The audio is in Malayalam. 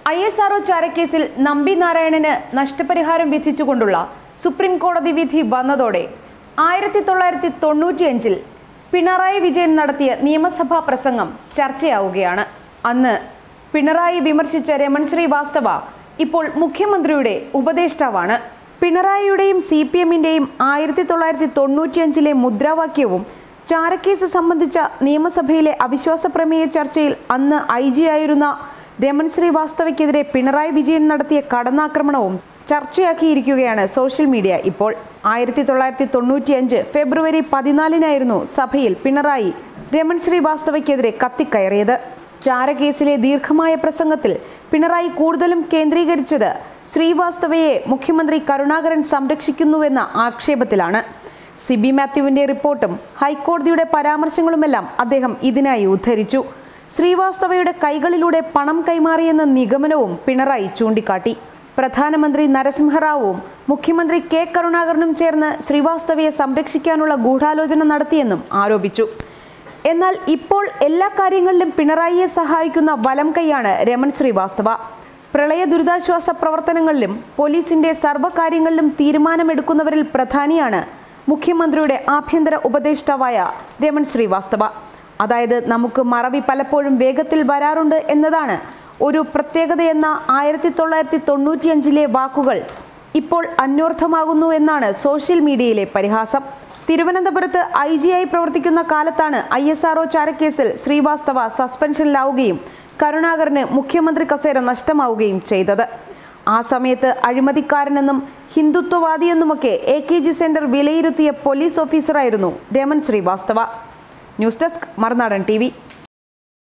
ഐ എസ് ആർഒ ചാരക്കേസിൽ നമ്പി നാരായണന് നഷ്ടപരിഹാരം വിധിച്ചുകൊണ്ടുള്ള സുപ്രീം കോടതി വിധി വന്നതോടെ ആയിരത്തി തൊള്ളായിരത്തി തൊണ്ണൂറ്റിയഞ്ചിൽ പിണറായി വിജയൻ നടത്തിയ നിയമസഭാ പ്രസംഗം ചർച്ചയാവുകയാണ് അന്ന് പിണറായി വിമർശിച്ച രമൺ ശ്രീവാസ്തവ ഇപ്പോൾ മുഖ്യമന്ത്രിയുടെ ഉപദേഷ്ടാവാണ് പിണറായിയുടെയും സി പി എമ്മിൻ്റെയും ആയിരത്തി തൊള്ളായിരത്തി തൊണ്ണൂറ്റിയഞ്ചിലെ മുദ്രാവാക്യവും ചാരക്കേസ് സംബന്ധിച്ച നിയമസഭയിലെ അവിശ്വാസ പ്രമേയ ചർച്ചയിൽ അന്ന് ഐ ജി ആയിരുന്ന രമൺ ശ്രീവാസ്തവയ്ക്കെതിരെ പിണറായി വിജയൻ നടത്തിയ കടന്നാക്രമണവും ചർച്ചയാക്കിയിരിക്കുകയാണ് സോഷ്യൽ മീഡിയ ഇപ്പോൾ ആയിരത്തി തൊള്ളായിരത്തി തൊണ്ണൂറ്റിയഞ്ച് ഫെബ്രുവരി പതിനാലിനായിരുന്നു സഭയിൽ പിണറായി രമൺ ശ്രീവാസ്തവയ്ക്കെതിരെ കത്തിക്കയറിയത് ചാരക്കേസിലെ ദീർഘമായ പ്രസംഗത്തിൽ പിണറായി കൂടുതലും കേന്ദ്രീകരിച്ചത് ശ്രീവാസ്തവയെ മുഖ്യമന്ത്രി കരുണാകരൻ സംരക്ഷിക്കുന്നുവെന്ന ആക്ഷേപത്തിലാണ് സിബി മാത്യുവിന്റെ റിപ്പോർട്ടും ഹൈക്കോടതിയുടെ പരാമർശങ്ങളുമെല്ലാം അദ്ദേഹം ഇതിനായി ഉദ്ധരിച്ചു ശ്രീവാസ്തവയുടെ കൈകളിലൂടെ പണം കൈമാറിയെന്ന നിഗമനവും പിണറായി ചൂണ്ടിക്കാട്ടി പ്രധാനമന്ത്രി നരസിംഹറാവുവും മുഖ്യമന്ത്രി കെ കരുണാകരനും ചേർന്ന് ശ്രീവാസ്തവയെ സംരക്ഷിക്കാനുള്ള ഗൂഢാലോചന നടത്തിയെന്നും ആരോപിച്ചു എന്നാൽ ഇപ്പോൾ എല്ലാ കാര്യങ്ങളിലും പിണറായിയെ സഹായിക്കുന്ന വലം കൈയാണ് രമൺ ശ്രീവാസ്തവ പ്രളയ ദുരിതാശ്വാസ പ്രവർത്തനങ്ങളിലും പോലീസിന്റെ സർവ്വകാര്യങ്ങളിലും തീരുമാനമെടുക്കുന്നവരിൽ പ്രധാനിയാണ് മുഖ്യമന്ത്രിയുടെ ആഭ്യന്തര ഉപദേഷ്ടാവായ രമൺ ശ്രീവാസ്തവ അതായത് നമുക്ക് മറവി പലപ്പോഴും വേഗത്തിൽ വരാറുണ്ട് എന്നതാണ് ഒരു പ്രത്യേകതയെന്ന ആയിരത്തി തൊള്ളായിരത്തി തൊണ്ണൂറ്റിയഞ്ചിലെ വാക്കുകൾ ഇപ്പോൾ അന്വർത്ഥമാകുന്നു എന്നാണ് സോഷ്യൽ മീഡിയയിലെ പരിഹാസം തിരുവനന്തപുരത്ത് ഐ ജി ആയി പ്രവർത്തിക്കുന്ന കാലത്താണ് ഐ എസ് ആർഒ ചാരക്കേസിൽ ശ്രീവാസ്തവ സസ്പെൻഷനിലാവുകയും കരുണാകരന് മുഖ്യമന്ത്രി കസേര നഷ്ടമാവുകയും ചെയ്തത് ആ സമയത്ത് അഴിമതിക്കാരനെന്നും ഹിന്ദുത്വവാദിയെന്നുമൊക്കെ എ കെ ജി സെന്റർ വിലയിരുത്തിയ പോലീസ് ഓഫീസറായിരുന്നു Raman Srivastava news desk Marunadan T